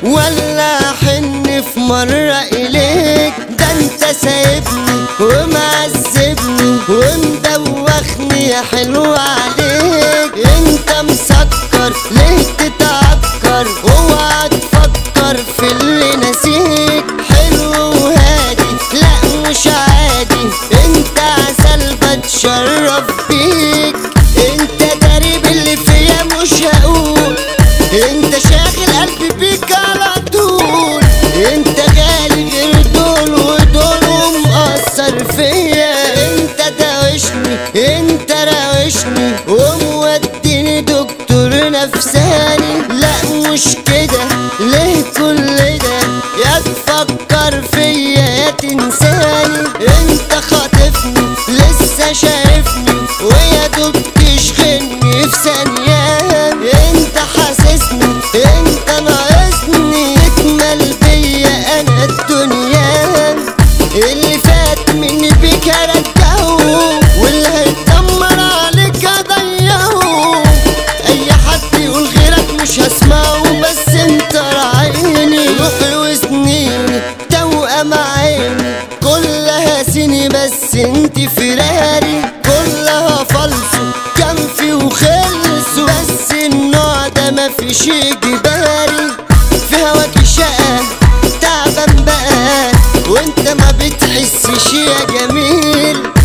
ولا حن في مرة إليك ده انت سايبني ومعذبني ومدوخني يا حلو عليك انت مسكر ليه تتعكر اوعى تفكر في اللي نسيك حلو وهادي لا مش عادي انت عسل بتشرف بيك انت دارب اللي فيا مش هقول انت شاغل قلبي بيك على طول انت غالي غير دول ودول ومأثر فيا انت داوشني انت راوشني وموديني دكتور نفساني لا مش كده ليه كل ده يا تفكر فيا يا تنساني انت خاطفني لسه شايفني ويا دوب تشغلني في ثانية انت حاسسني انت ناقصني تكمل بيا انا الدنيا اللي فات مني بيك هرجعه واللي هيتدمر عليك اضيعه اي حد يقول غيرك مش هسمعه بس انت راعيني روحي وسنيني توأم عيني كلها سني بس انت فراري كلها فلسو كان في وخلصوا بس النوع ده مفيش اجباري في هواك شقة تعبان بقى وانت ما بتحسش يا جميل